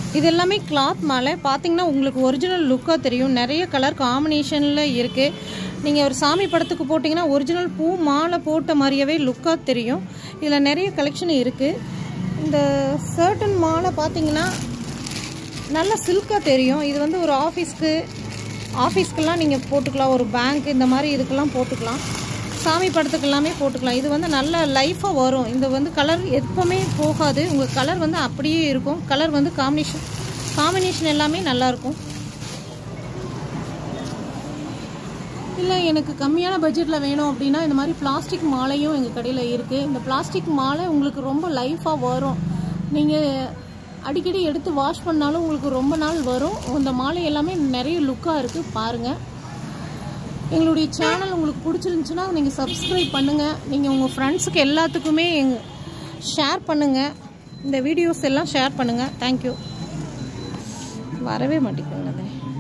இது எல்லாமே கிளாத் மாலை பார்த்தீங்கன்னா உங்களுக்கு ஒரிஜினல் லுக்காக தெரியும் நிறைய கலர் காம்பினேஷனில் இருக்குது நீங்கள் ஒரு சாமி படத்துக்கு போட்டிங்கன்னா ஒரிஜினல் பூ மாலை போட்ட மாதிரியவே லுக்காக தெரியும் இதில் நிறைய கலெக்ஷன் இருக்குது இந்த சர்டன் மாலை பார்த்தீங்கன்னா நல்ல சில்காக தெரியும் இது வந்து ஒரு ஆஃபீஸ்க்கு ஆஃபீஸ்க்கெல்லாம் நீங்கள் போட்டுக்கலாம் ஒரு பேங்க் இந்த மாதிரி இதுக்கெல்லாம் போட்டுக்கலாம் சாமி படத்துக்கு எல்லாமே போட்டுக்கலாம் இது வந்து நல்ல லைஃபாக வரும் இந்த வந்து கலர் எப்போவுமே போகாது உங்கள் கலர் வந்து அப்படியே இருக்கும் கலர் வந்து காம்பினேஷன் காம்பினேஷன் எல்லாமே நல்லாயிருக்கும் இல்லை எனக்கு கம்மியான பட்ஜெட்டில் வேணும் அப்படின்னா இந்த மாதிரி பிளாஸ்டிக் மாலையும் எங்கள் கடையில் இருக்குது இந்த பிளாஸ்டிக் மாலை உங்களுக்கு ரொம்ப லைஃபாக வரும் நீங்கள் அடிக்கடி எடுத்து வாஷ் பண்ணாலும் உங்களுக்கு ரொம்ப நாள் வரும் இந்த மாலை எல்லாமே நிறைய லுக்காக இருக்குது பாருங்கள் எங்களுடைய சேனல் உங்களுக்கு பிடிச்சிருந்துச்சுன்னா நீங்கள் சப்ஸ்கிரைப் பண்ணுங்கள் நீங்கள் உங்கள் ஃப்ரெண்ட்ஸுக்கு எல்லாத்துக்குமே எங்க ஷேர் பண்ணுங்கள் இந்த வீடியோஸ் எல்லாம் ஷேர் பண்ணுங்கள் தேங்க்யூ வரவே மாட்டேங்குதுங்க